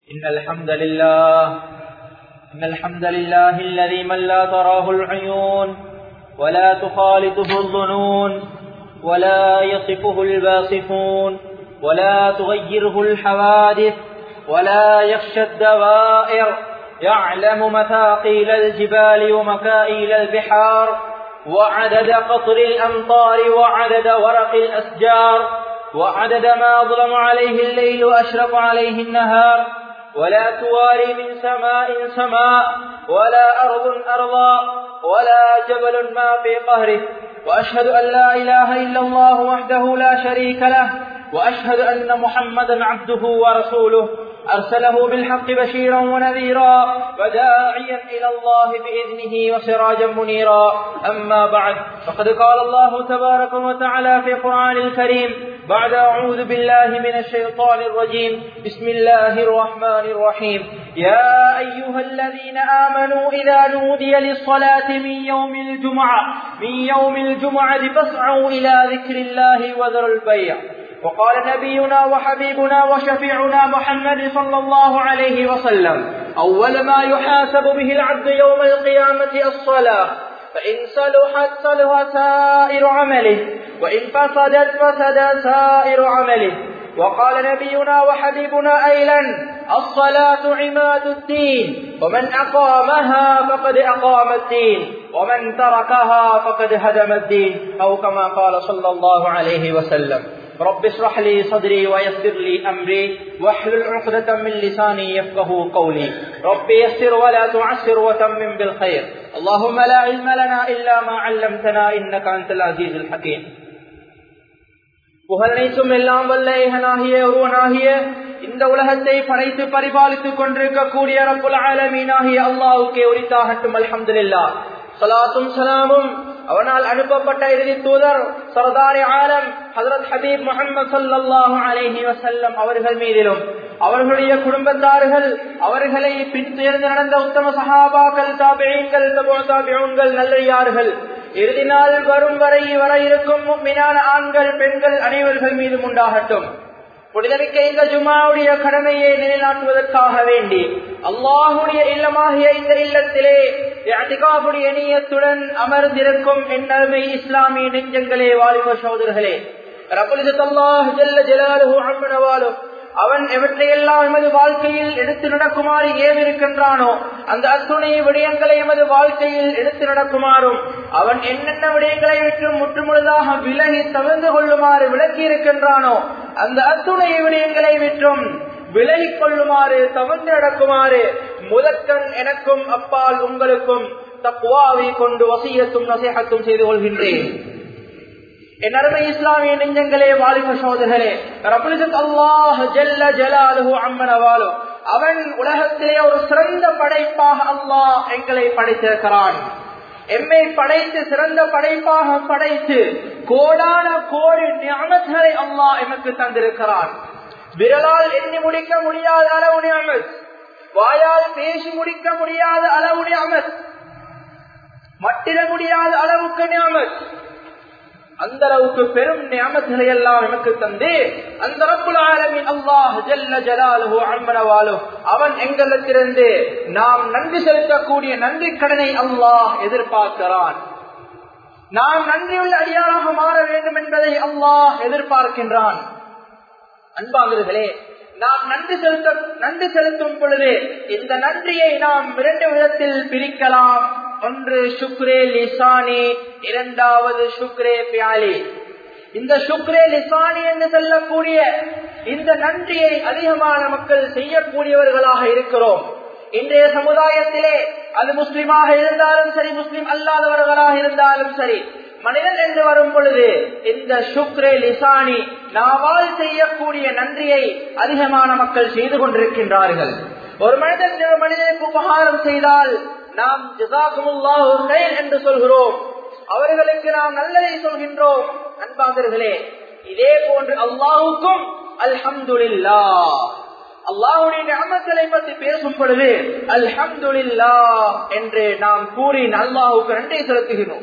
إن الحمد لله إن الحمد لله الذي من لا تراه العيون ولا تخالطه الظنون ولا يصفه الباصفون ولا تغيره الحوادث ولا يخشى الدوائر يعلم مثاقيل الجبال ومكائل البحار وعدد قطر الأمطار وعدد ورق الأشجار وعدد ما أظلم عليه الليل وأشرق عليه النهار ولا تواري من سماء سماء ولا أرض أرضا ولا جبل ما في قهره وأشهد أن لا إله إلا الله وحده لا شريك له وأشهد أن محمدا عبده ورسوله أرسله بالحق بشيرا ونذيرا وداعيا إلى الله بإذنه وسراجا منيرا أما بعد فقد قال الله تبارك وتعالى في القرآن الكريم بعد أعوذ بالله من الشيطان الرجيم بسم الله الرحمن الرحيم يا أيها الذين آمنوا إذا نودي للصلاة من يوم الجمعة من يوم الجمعة فاسعوا إلى ذكر الله وذروا البيع وقال نبينا وحبيبنا وشفيعنا محمد صلى الله عليه وسلم أول ما يحاسب به العبد يوم القيامة الصلاة فإن صلحت صلح سائر عمله وإن فسدت فسد سائر عمله وقال نبينا وحبيبنا أيلا الصلاة عماد الدين ومن أقامها فقد أقام الدين ومن تركها فقد هدم الدين أو كما قال صلى الله عليه وسلم رب اشرح لي صدري ويسر لي أمري واحلل عقدة من لساني يفقه قولي رب يسر ولا تعسر وتمم بالخير اللهم لا علم لنا إلا ما علمتنا إنك أنت العزيز الحكيم புகழனைத்தும் எல்லாம் வல்ல ஏகனாகிய ஒருவனாகிய இந்த உலகத்தை படைத்து பரிபாலித்துக் கொண்டிருக்கக்கூடிய ரப்புல் ஆலமீனாகிய அல்லாவுக்கே உரித்தாகட்டும் அல்ஹம்துலில்லா சலாத்தும் சலாமும் அவனால் அனுப்பப்பட்ட இறுதி தூதர் சரதாரி ஆலம் ஹசரத் ஹபீப் முகமது சல்லாஹு அலேஹி வசல்லம் அவர்கள் மீதிலும் அவர்களுடைய குடும்பத்தார்கள் அவர்களை பின்துயர்ந்து நடந்த உத்தம சஹாபாக்கள் தாபியங்கள் தாபியங்கள் நல்லறியார்கள் இறுதி நாள் வரும் வரை வர இருக்கும் மீனான ஆண்கள் பெண்கள் அனைவர்கள் மீதும் உண்டாகட்டும் புனிதமிக்க இந்த ஜுமாவுடைய கடமையை நிலைநாட்டுவதற்காக வேண்டி அல்லாஹுடைய இல்லமாகிய இந்த இல்லத்திலே அதிகாவுடைய நீயத்துடன் அமர்ந்திருக்கும் என்னமை இஸ்லாமிய நெஞ்சங்களே வாலிப சோதர்களே ரபுலிசல்லாஹ் ஜல்ல ஜலாலுஹு அம்மனவாலும் அவன் எவற்றையெல்லாம் எமது வாழ்க்கையில் எடுத்து நடக்குமாறு ஏவிருக்கின்றானோ அந்த அத்துணை விடயங்களை எமது வாழ்க்கையில் எடுத்து நடக்குமாறும் அவன் என்னென்ன விடயங்களை விட்டு முற்றுமுழுதாக விலகி தவிர்ந்து கொள்ளுமாறு விளக்கி இருக்கின்றானோ அந்த அத்துணை விடயங்களை விற்றும் விலகிக் கொள்ளுமாறு தவிர்த்து நடக்குமாறு முதற்கண் எனக்கும் அப்பால் உங்களுக்கும் தக்குவாவை கொண்டு வசியத்தும் நசேகத்தும் செய்து கொள்கின்றேன் என் அருமை இஸ்லாமிய நெஞ்சங்களே வாலிப சோதர்களே ரபுலிசத் அல்லாஹ் ஜல்ல ஜலாலுஹு அம்மனவாலும் அவன் உலகத்திலே ஒரு சிறந்த படைப்பாக அல்லாஹ் எங்களை படைத்திருக்கிறான் எம்மை படைத்து சிறந்த படைப்பாக படைத்து கோடான கோடி ஞானங்களை அல்லாஹ் எமக்கு தந்திருக்கிறான் விரலால் எண்ணி முடிக்க முடியாத அளவு நியமத் வாயால் பேசி முடிக்க முடியாத அளவு நியமத் மட்டிட முடியாத அளவுக்கு நியமத் அந்த அளவுக்கு பெரும் நியமத்துகளை எல்லாம் எனக்கு தந்து அந்த ரப்புல் ஆலமின் அல்லாஹ் ஜல்ல ஜலாலுஹு அம்மனவாலு அவன் எங்களிடத்திலிருந்து நாம் நன்றி செலுத்தக்கூடிய நன்றி கடனை அல்லாஹ் எதிர்பார்க்கிறான் நாம் நன்றியுள்ள அடியாராக மாற வேண்டும் என்பதை அல்லாஹ் எதிர்பார்க்கின்றான் அன்பாகிறர்களே நாம் நன்றி செலுத்த நன்றி செலுத்தும் பொழுது இந்த நன்றியை நாம் இரண்டு விதத்தில் பிரிக்கலாம் ஒன்று சுக்ரே லிசானி இரண்டாவது சுக்ரே பியாலி இந்த சுக்ரே லிசானி என்று சொல்லக்கூடிய இந்த நன்றியை அதிகமான மக்கள் செய்யக்கூடியவர்களாக இருக்கிறோம் இன்றைய சமுதாயத்திலே அது முஸ்லிமாக இருந்தாலும் சரி முஸ்லிம் அல்லாதவர்களாக இருந்தாலும் சரி மனிதன் என்று வரும் பொழுது இந்த சுக்ரே லிசானி நாவால் செய்யக்கூடிய நன்றியை அதிகமான மக்கள் செய்து கொண்டிருக்கின்றார்கள் ஒரு மனிதன் மனிதனுக்கு உபகாரம் செய்தால் நாம் என்று சொல்கிறோம் அவர்களுக்கு நாம் நல்லதை சொல்கின்றோம் அன்பாந்தர்களே இதே போன்று அல்லாஹுக்கும் அல்ஹம்துல்லா அல்லாஹுடைய நியமங்களை பற்றி பேசும் பொழுது அல்ஹம்துல்லா என்று நாம் கூறி அல்லாஹுக்கு நன்றி செலுத்துகிறோம்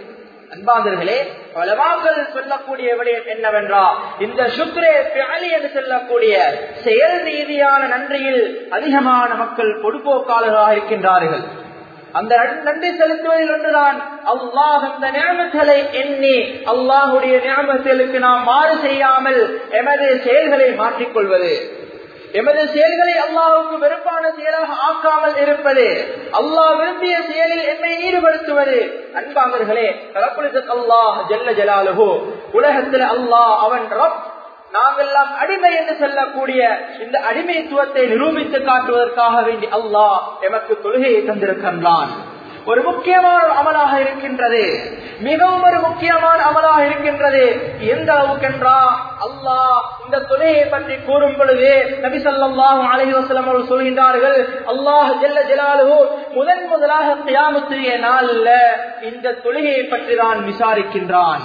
அன்பாந்தர்களே பலவாக்கள் சொல்லக்கூடிய விடயம் என்னவென்றா இந்த சுக்ரே பியாலி என்று சொல்லக்கூடிய செயல் ரீதியான நன்றியில் அதிகமான மக்கள் பொடுப்போக்காளர்களாக இருக்கின்றார்கள் அந்த நன்றி செலுத்துவதில் ஒன்றுதான் அல்லாஹ் அந்த நியமங்களை எண்ணி அல்லாஹுடைய நியமங்களுக்கு நாம் மாறு செய்யாமல் எமது செயல்களை மாற்றிக்கொள்வது எமது செயல்களை அல்லாஹுக்கு வெறுப்பான செயலாக ஆக்காமல் இருப்பது அல்லாஹ் விரும்பிய செயலில் என்னை ஈடுபடுத்துவது அன்பாங்கர்களே அல்லாஹ் ஜல்ல ஜலாலுஹோ உலகத்தில் அல்லாஹ் அவன் ரப் நாங்கெல்லாம் அடிமை என்று சொல்லக்கூடிய இந்த அடிமைத்துவத்தை நிரூபித்து காட்டுவதற்காக வேண்டி அல்லாஹ் எமக்கு தொழுகையை தந்திருக்கின்றான் ஒரு முக்கியமான அமலாக இருக்கின்றது மிகவும் ஒரு முக்கியமான அமலாக இருக்கின்றது எந்த அளவுக்கென்றா அல்லாஹ் இந்த தொழுகையை பற்றி கூறும் பொழுது நபி சொல்லாஹு அலஹி வசலம் அவர்கள் சொல்கின்றார்கள் அல்லாஹ் ஜெல்ல ஜலாலுஹு முதன் முதலாக கியாமத்துடைய நாள்ல இந்த தொழுகையை பற்றி தான் விசாரிக்கின்றான்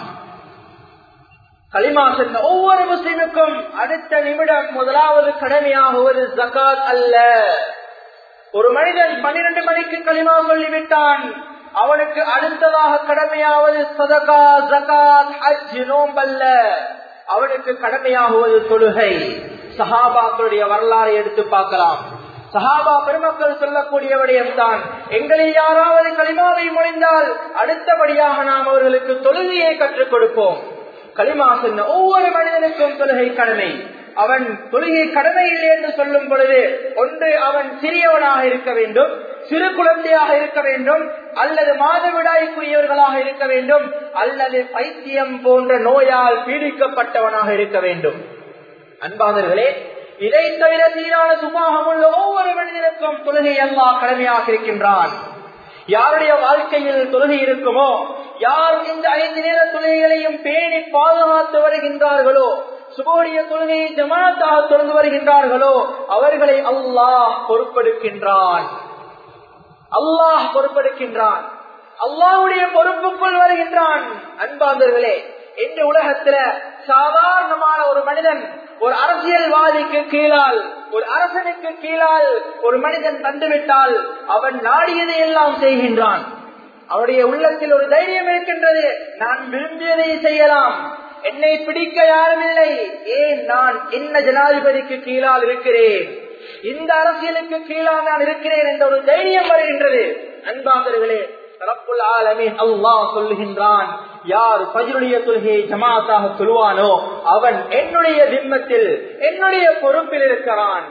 களிமா சொன்ன ஒவ்வொரு முஸ்லிமுக்கும் அடுத்த நிமிடம் முதலாவது கடமையாகுவது ஜகாத் அல்ல ஒரு மனிதன் பன்னிரண்டு மணிக்கு களிமா சொல்லிவிட்டான் அவனுக்கு அடுத்ததாக கடமையாவது சதகா ஜகாத் ஹஜ் நோம்பல்ல அவனுக்கு கடமையாகுவது தொழுகை சஹாபாக்களுடைய வரலாறை எடுத்து பார்க்கலாம் சஹாபா பெருமக்கள் சொல்லக்கூடிய விடயம்தான் எங்களில் யாராவது களிமாவை முடிந்தால் அடுத்தபடியாக நாம் அவர்களுக்கு தொழுகையை கற்றுக் கொடுப்போம் களிமா சொன்ன ஒவ்வொரு மனிதனுக்கும் தொழுகை கடமை அவன் தொழுகை கடமை இல்லை என்று சொல்லும் பொழுது ஒன்று அவன் சிறியவனாக இருக்க வேண்டும் சிறு குழந்தையாக இருக்க வேண்டும் அல்லது மாதவிடாய்க்குரியவர்களாக இருக்க வேண்டும் அல்லது பைத்தியம் போன்ற நோயால் பீடிக்கப்பட்டவனாக இருக்க வேண்டும் அன்பாதர்களே இதை தவிர சீரான சுபாகம் உள்ள ஒவ்வொரு மனிதனுக்கும் தொழுகை எல்லாம் கடமையாக இருக்கின்றான் யாருடைய வாழ்க்கையில் தொழுகை இருக்குமோ யார் இந்த ஐந்து நேர தொழுகைகளையும் பேணி பாதுகாத்து வருகின்றார்களோ சுபோடைய தொழுகையை ஜமாத்தாக தொழுந்து வருகின்றார்களோ அவர்களை அல்லாஹ் பொறுப்பெடுக்கின்றான் அல்லாஹ் பொறுப்பெடுக்கின்றான் அல்லாஹுடைய பொறுப்புக்குள் வருகின்றான் அன்பாந்தர்களே இந்த உலகத்துல சாதாரணமான ஒரு மனிதன் ஒரு அரசியல்வாதிக்கு கீழால் ஒரு அரசனுக்கு கீழால் ஒரு மனிதன் தந்துவிட்டால் அவன் நாடியதை எல்லாம் செய்கின்றான் அவருடைய உள்ளத்தில் ஒரு தைரியம் இருக்கின்றது நான் விரும்பியதை செய்யலாம் என்னை பிடிக்க யாரும் இல்லை ஏன் நான் என்ன ஜனாதிபதிக்கு கீழால் இருக்கிறேன் இந்த அரசியலுக்கு கீழால் நான் இருக்கிறேன் என்ற ஒரு தைரியம் வருகின்றது அன்பாந்தர்களே ரப்புல் ஆலமீன் அல்லாஹ் சொல்லுகின்றான் யார் பஜருடைய தொழுகையை ஜமாத்தாக சொல்லுவானோ அவன் என்னுடைய திம்மத்தில் என்னுடைய பொறுப்பில் இருக்கிறான்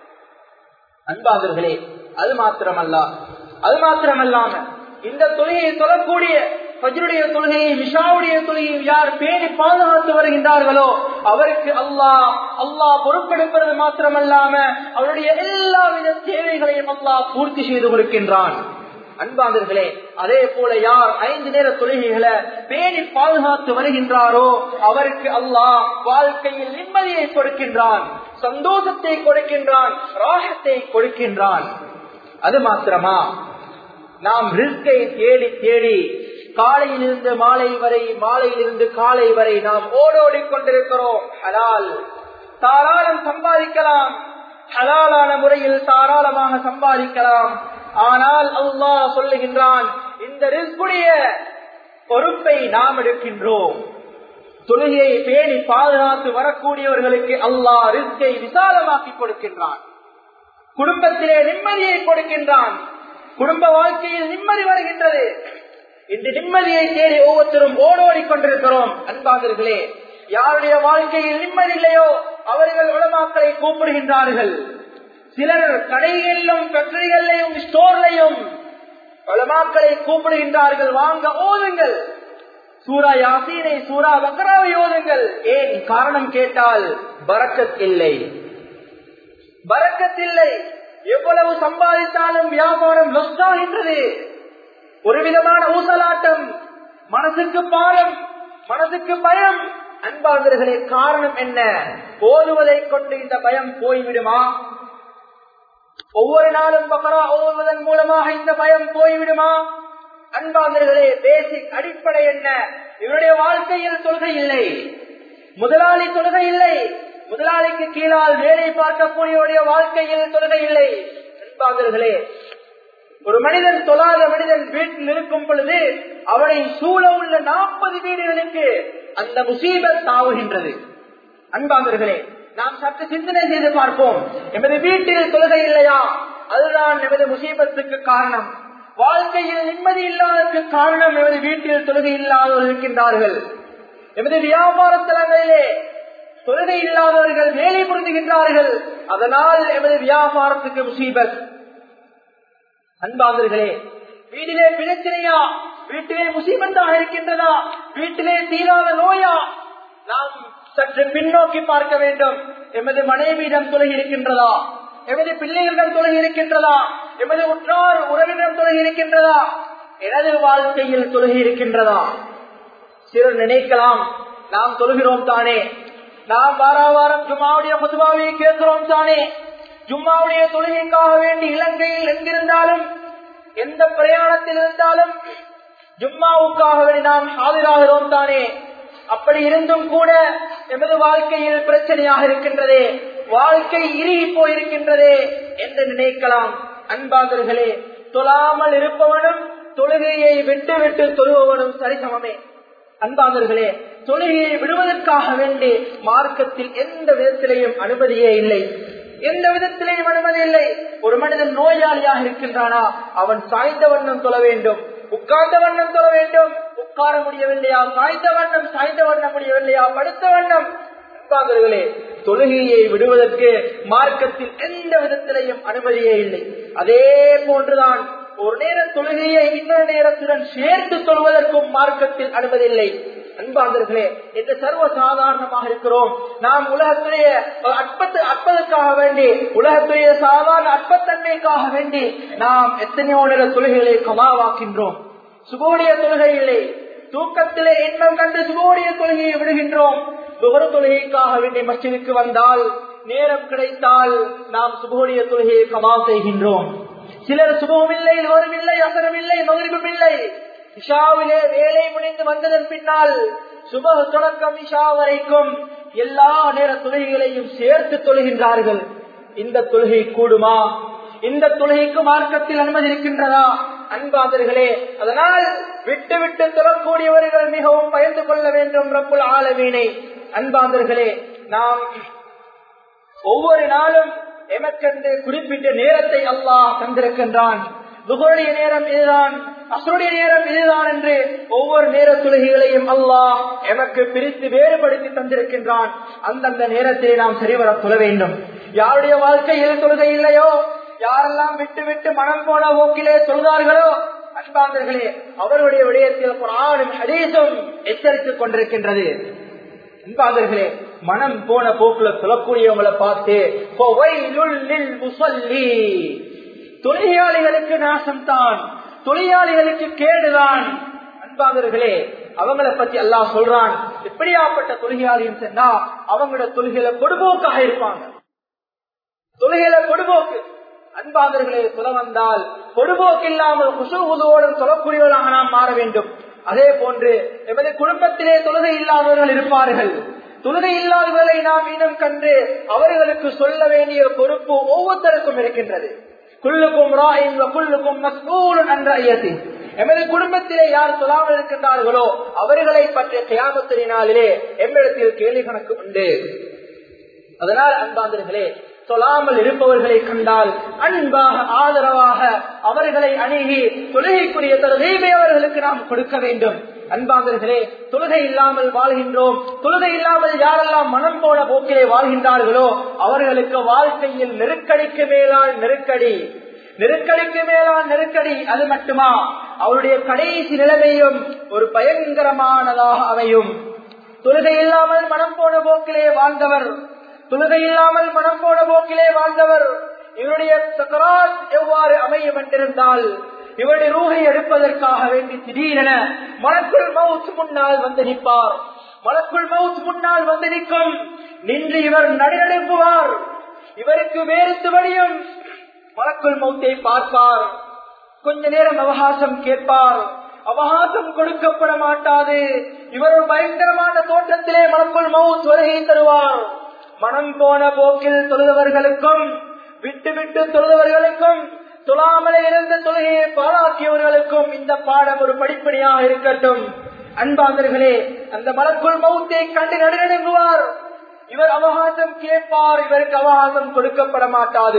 அன்பாதர்களே அது மாத்திரமல்ல அது மாத்திரமல்லாம இந்த தொழுகையை தொழக்கூடிய பஜருடைய தொழுகையை விஷாவுடைய தொழுகையை யார் பேணி பாதுகாத்து வருகின்றார்களோ அவருக்கு அல்லாஹ் அல்லாஹ் பொறுப்பெடுப்பது மாத்திரமல்லாம அவருடைய எல்லாவித தேவைகளையும் அல்லாஹ் பூர்த்தி செய்து கொடுக்கின்றான் அன்பாந்தர்களே அதே போல யார் ஐந்து நேர தொழுகைகளை பேணி பாதுகாத்து வருகின்றாரோ அவருக்கு அல்லாஹ் வாழ்க்கையில் நிம்மதியை கொடுக்கின்றான் சந்தோஷத்தை கொடுக்கின்றான் ராகத்தை கொடுக்கின்றான் அது மாத்திரமா நாம் ரிஸ்கை தேடி தேடி காலையிலிருந்து மாலை வரை மாலையிலிருந்து காலை வரை நாம் ஓடோடி கொண்டிருக்கிறோம் ஹலால் தாராளம் சம்பாதிக்கலாம் ஹலாலான முறையில் தாராளமாக சம்பாதிக்கலாம் ஆனால் அல்லாஹ் சொல்லுகின்றான் இந்த ரிஸ்குடைய பொறுப்பை நாம் எடுக்கின்றோம் தொழுகையை பேணி பாதுகாத்து வரக்கூடியவர்களுக்கு அல்லாஹ் ரிஸ்கை விசாலமாக்கி கொடுக்கின்றான் குடும்பத்திலே நிம்மதியை கொடுக்கின்றான் குடும்ப வாழ்க்கையில் நிம்மதி வருகின்றது இந்த நிம்மதியை தேடி ஒவ்வொருத்தரும் ஓடோடி கொண்டிருக்கிறோம் அன்பாதர்களே யாருடைய வாழ்க்கையில் நிம்மதி இல்லையோ அவர்கள் உலமாக்களை கூப்பிடுகின்றார்கள் சிலர் கடைகளிலும் ஃபேக்டரிகளிலும் ஸ்டோர்லையும் உலமாக்களை கூப்பிடுகின்றார்கள் வாங்க ஓதுங்கள் சூரா யாசீனை சூரா பக்ராவை ஓதுங்கள் ஏன் காரணம் கேட்டால் பறக்கத் இல்லை பறக்கத் இல்லை எவ்வளவு சம்பாதித்தாலும் வியாபாரம் லொஸ்டாகின்றது ஒரு விதமான ஊசலாட்டம் மனசுக்கு பாரம் மனசுக்கு பயம் அன்பாளர்களே காரணம் என்ன ஓதுவதை கொண்டு இந்த பயம் போய்விடுமா ஒவ்வொரு நாளும் பக்கரா ஓதுவதன் மூலமாக இந்த பயம் போய்விடுமா அன்பாளர்களே பேசிக் அடிப்படை என்ன இவருடைய வாழ்க்கையில் தொழுகை இல்லை முதலாளி தொழுகை இல்லை முதலாளிக்கு கீழால் வேலை பார்க்கக்கூடியவருடைய வாழ்க்கையில் தொழுகை இல்லை அன்பாளர்களே ஒரு மனிதன் தொழாத மனிதன் வீட்டில் இருக்கும் பொழுது அவனை சூழ உள்ள நாற்பது வீடுகளுக்கு அந்த முசீபத் தாவுகின்றது அன்பாந்தர்களே நாம் சற்று சிந்தனை செய்து பார்ப்போம் எமது வீட்டில் தொழுகை இல்லையா அதுதான் எமது முசீபத்துக்கு காரணம் வாழ்க்கையில் நிம்மதி இல்லாததற்கு காரணம் எமது வீட்டில் தொழுகை இல்லாதவர்கள் இருக்கின்றார்கள் எமது வியாபார தலங்களிலே தொழுகை இல்லாதவர்கள் வேலை புரிந்துகின்றார்கள் அதனால் எமது வியாபாரத்துக்கு முசீபத் அன்பாந்தர்களே வீட்டிலே பிரச்சனையா வீட்டிலே முசீபத்தாக இருக்கின்றதா வீட்டிலே தீராத நோயா நாம் சற்று பின்னோக்கி பார்க்க வேண்டும் எமது மனைவியிடம் தொழுகி இருக்கின்றதா எமது பிள்ளைகளிடம் தொழுகி இருக்கின்றதா எமது உற்றார் உறவினரிடம் தொழுகி இருக்கின்றதா எனது வாழ்க்கையில் தொழுகி இருக்கின்றதா சிலர் நினைக்கலாம் நாம் தொழுகிறோம் தானே நாம் வாரா வாரம் ஜும்மாவுடைய முதுபாவை கேட்கிறோம் தானே ஜும்மாவுடைய தொழுகைக்காக வேண்டி இலங்கையில் எங்கிருந்தாலும் எந்த பிரயாணத்தில் இருந்தாலும் ஜும்மாவுக்காக வேண்டி நாம் ஆஜராகிறோம் தானே அப்படி இருந்தும் கூட எமது வாழ்க்கையில் பிரச்சனையாக இருக்கின்றதே வாழ்க்கை இறுகி போயிருக்கின்றதே என்று நினைக்கலாம் அன்பாதர்களே தொழாமல் இருப்பவனும் தொழுகையை விட்டு விட்டு தொழுபவனும் சரிசமமே அன்பாதர்களே தொழுகையை விடுவதற்காக வேண்டி மார்க்கத்தில் எந்த விதத்திலேயும் அனுமதியே இல்லை எந்த விதத்திலேயும் அனுமதி இல்லை ஒரு மனிதன் நோயாளியாக இருக்கின்றானா அவன் சாய்ந்த வண்ணம் தொழ வேண்டும் உட்கார்ந்த வண்ணம் தொழ வேண்டும் உட்கார முடியவில்லையா சாய்ந்த வண்ணம் சாய்ந்த வண்ணம் முடியவில்லையா படுத்த வண்ணம் அன்பாதர்களே தொழுகையை விடுவதற்கு மார்க்கத்தில் எந்த விதத்திலையும் அனுமதியே இல்லை அதே போன்றுதான் ஒரு நேர தொழுகையை இன்னொரு நேரத்துடன் சேர்த்து தொழுவதற்கும் மார்க்கத்தில் அனுமதி இல்லை அன்பாந்தர்களே என்று சர்வ சாதாரணமாக இருக்கிறோம் நாம் உலகத்துடைய அற்பத்து அற்பதற்காக வேண்டி உலகத்துடைய சாதாரண அற்பத்தன்மைக்காக வேண்டி நாம் எத்தனையோ நேர தொழுகைகளை கமாவாக்கின்றோம் சுகோடைய தொழுகையிலே தூக்கத்திலே இன்பம் கண்டு சுகோடைய தொழுகையை விடுகின்றோம் சுகர தொழுகைக்காக வேண்டி மச்சினுக்கு வந்தால் நேரம் கிடைத்தால் நாம் சுகோடைய தொழுகையை கமா செய்கின்றோம் சிலர் சுபமும் இல்லை லோரும் இல்லை அசரம் இல்லை மகிழ்வும் இல்லை இஷாவிலே வேலை முடிந்து வந்ததன் பின்னால் சுப தொடக்கம் இஷா வரைக்கும் எல்லா நேர தொழுகைகளையும் சேர்த்து தொழுகின்றார்கள் இந்த தொழுகை கூடுமா இந்த தொழுகைக்கு மார்க்கத்தில் அனுமதி இருக்கின்றதா அன்பாதர்களே அதனால் விட்டு விட்டு தொழக்கூடியவர்கள் மிகவும் பயந்து கொள்ள வேண்டும் ரப்புல் ஆலமீனை அன்பாந்தர்களே நாம் ஒவ்வொரு நாளும் எமக்கென்று குறிப்பிட்ட நேரத்தை அல்லாஹ் தந்திருக்கின்றான் துகருடைய நேரம் இதுதான் அசருடைய நேரம் இதுதான் என்று ஒவ்வொரு நேர தொழுகைகளையும் அல்லாஹ் எமக்கு பிரித்து வேறுபடுத்தி தந்திருக்கின்றான் அந்தந்த நேரத்திலே நாம் சரிவர சொல்ல வேண்டும் யாருடைய வாழ்க்கையில் தொழுகை இல்லையோ யாரெல்லாம் விட்டு விட்டு மனம் போன போக்கிலே சொல்கிறார்களோ அன்பாந்தர்களே அவருடைய விடயத்தில் குரானும் ஹதீஸும் எச்சரித்துக் கொண்டிருக்கின்றது அன்பாந்தர்களே மனம் போன போக்குல சொல்லக்கூடியவங்களை பார்த்து தொழிலாளிகளுக்கு நாசம் தான் தொழிலாளிகளுக்கு கேடுதான் அன்பாந்தர்களே அவங்கள பத்தி எல்லாம் சொல்றான் எப்படியாப்பட்ட தொழுகையாளின்னு சொன்னா அவங்களோட தொழுகையில கொடுபோக்காக இருப்பாங்க தொழுகையில கொடுபோக்கு அன்பாந்தர்களே சொல்ல வந்தால் பொடுபோக்கு இல்லாமல் குசுகுதோடு சொல்லக்கூடியவர்களாக நாம் மாற வேண்டும் அதே போன்று எமது குடும்பத்திலே தொழுகை இல்லாதவர்கள் இருப்பார்கள் தொழுகை இல்லாதவர்களை நாம் இனம் கண்டு அவர்களுக்கு சொல்ல வேண்டிய பொறுப்பு ஒவ்வொருத்தருக்கும் இருக்கின்றது குள்ளுக்கும் ராயின் குள்ளுக்கும் மஸ்கூலன் என்ற ஐயத்தின் எமது குடும்பத்திலே யார் சொல்லாமல் இருக்கின்றார்களோ அவர்களை பற்றிய தியாகத்தினாலே எம்மிடத்தில் கேள்வி கணக்கு உண்டு அதனால் அன்பாந்தர்களே சொல்லாமல் இருப்பவர்களை கண்டால் அன்பாக ஆதரவாக அவர்களை அணுகி தொழுகைக்குரிய தொழுகைமை அவர்களுக்கு நாம் கொடுக்க வேண்டும் அன்பாந்தர்களே தொழுகை இல்லாமல் வாழ்கின்றோம் தொழுகை இல்லாமல் யாரெல்லாம் மனம் போன போக்கிலே வாழ்கின்றார்களோ அவர்களுக்கு வாழ்க்கையில் நெருக்கடிக்கு மேலால் நெருக்கடி நெருக்கடிக்கு மேலான நெருக்கடி அது மட்டுமா அவருடைய கடைசி நிலைமையும் ஒரு பயங்கரமானதாக அமையும் தொழுகை இல்லாமல் மனம் போன போக்கிலே வாழ்ந்தவர் தொழுகை இல்லாமல் மனம் போன போக்கிலே வாழ்ந்தவர் இவருடைய சக்கராத் எவ்வாறு அமையும் என்றிருந்தால் இவருடைய ரூகை எடுப்பதற்காக வேண்டி திடீரென மலக்குள் மவுத் முன்னால் வந்து நிற்பார் மலக்குள் மவுத் முன்னால் வந்து நிற்கும் நின்று இவர் நடுநடுங்குவார் இவருக்கு வேறு வழியும் மலக்குள் மௌத்தை பார்ப்பார் கொஞ்ச நேரம் அவகாசம் கேட்பார் அவகாசம் கொடுக்கப்பட மாட்டாது இவர் ஒரு பயங்கரமான தோட்டத்திலே மலக்குள் மவுத் வருகை தருவார் மனம் போன போக்கில் தொழுதவர்களுக்கும் விட்டு விட்டு தொழுதவர்களுக்கும் துலாமலை இருந்த தொழுகையை பாழாக்கியவர்களுக்கும் இந்த பாடம் ஒரு படிப்படியாக இருக்கட்டும் அன்பாந்தர்களே அந்த மலக்குள் மௌத்தை கண்டு நடுநடுங்குவார் இவர் அவகாசம் கேட்பார் இவருக்கு அவகாசம் கொடுக்கப்பட மாட்டாது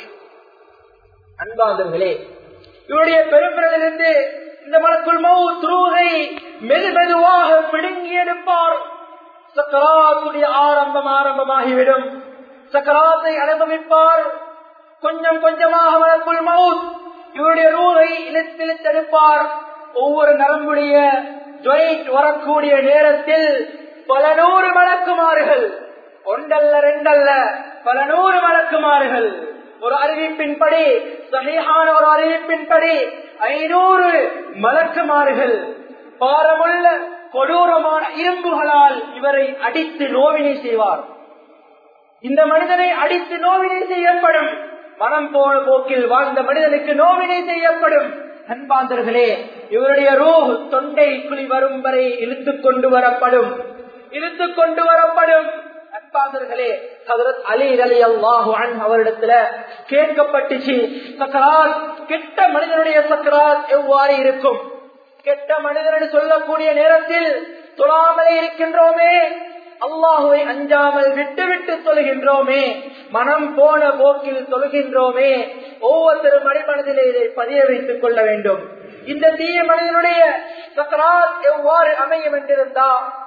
அன்பாந்தர்களே இவருடைய பெரும்பிரலிருந்து இந்த மலக்குள் மவுத் ரூகை மெது மெதுவாக பிடுங்கி எடுப்பார் சக்கராத்துடைய ஆரம்பம் ஆரம்பமாகிவிடும் சக்கராத்தை அனுபவிப்பார் கொஞ்சம் கொஞ்சமாக மலக்குள் மவுத் இவருடைய ரூகை இழுத்தில் தடுப்பார் ஒவ்வொரு நரம்புடைய ஜொயிண்ட் வரக்கூடிய நேரத்தில் பல நூறு வழக்குமாறுகள் ஒன்றல்ல ரெண்டல்ல பல நூறு வழக்குமாறுகள் ஒரு அறிவிப்பின்படி சகிஹான ஒரு அறிவிப்பின்படி ஐநூறு மலக்குமாறுகள் பாரமுள்ள கொடூரமான இரும்புகளால் இவரை அடித்து நோவினை செய்வார் இந்த மனிதனை அடித்து நோவினை செய்யப்படும் மனம் போன போக்கில் வாழ்ந்த மனிதனுக்கு நோவினை செய்யப்படும் அன்பாந்தர்களே இவருடைய ரூ தொண்டை குழி வரும் வரை இழுத்துக் கொண்டு வரப்படும் இழுத்துக் கொண்டு வரப்படும் அன்பாந்தர்களே ஹதரத் அலி அலி அல்லாஹு அவரிடத்துல கேட்கப்பட்டுச்சு சக்கராத் கெட்ட மனிதனுடைய சக்கராத் எவ்வாறு இருக்கும் கெட்ட மனிதன் சொல்லக்கூடிய நேரத்தில் தொழாமலே இருக்கின்றோமே அல்லாஹுவை அஞ்சாமல் விட்டு விட்டு தொழுகின்றோமே மனம் போன போக்கில் தொழுகின்றோமே ஒவ்வொருத்தரு மணிமனதிலே இதை பதிய வைத்துக் கொள்ள வேண்டும் இந்த தீய மனிதனுடைய சக்கராத் எவ்வாறு அமையும் என்றிருந்தா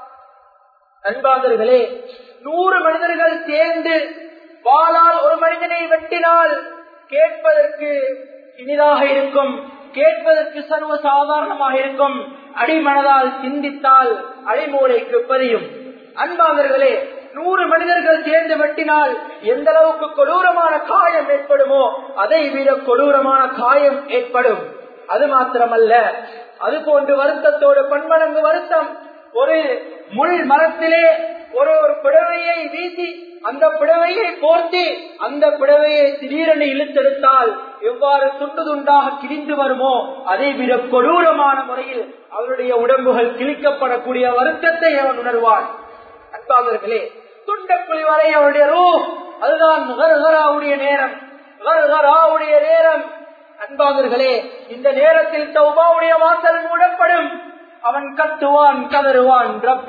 அன்பாதர்களே நூறு மனிதர்கள் சேர்ந்து வாளால் ஒரு மனிதனை வெட்டினால் கேட்பதற்கு இனிதாக இருக்கும் கேட்பதற்கு சர்வ சாதாரணமாக இருக்கும் அடிமனதால் சிந்தித்தால் அடிமூளைக்கு பதியும் அன்பாதர்களே நூறு மனிதர்கள் சேர்ந்து வெட்டினால் எந்த அளவுக்கு கொடூரமான காயம் ஏற்படுமோ அதை விட கொடூரமான காயம் ஏற்படும் அது மாத்திரமல்ல அது போன்று வருத்தத்தோடு பன்மடங்கு வருத்தம் ஒரு முள் மரத்திலே ஒரு ஒரு புடவையை வீசி அந்த புடவையை போர்த்தி அந்த புடவையை திடீரென இழுத்தெடுத்தால் எவ்வாறு துண்டு துண்டாக கிழிந்து வருமோ அதை விட கொடூரமான முறையில் அவருடைய உடம்புகள் கிழிக்கப்படக்கூடிய வருத்தத்தை அவன் உணர்வான் அன்பாளர்களே துண்டக்குழி வரை அவருடைய ரூ அதுதான் நுகர்கராவுடைய நேரம் நுகர்கராவுடைய நேரம் அன்பாளர்களே இந்த நேரத்தில் தௌபாவுடைய வாசல் மூடப்படும் அவன் கத்துவான் கதறுவான்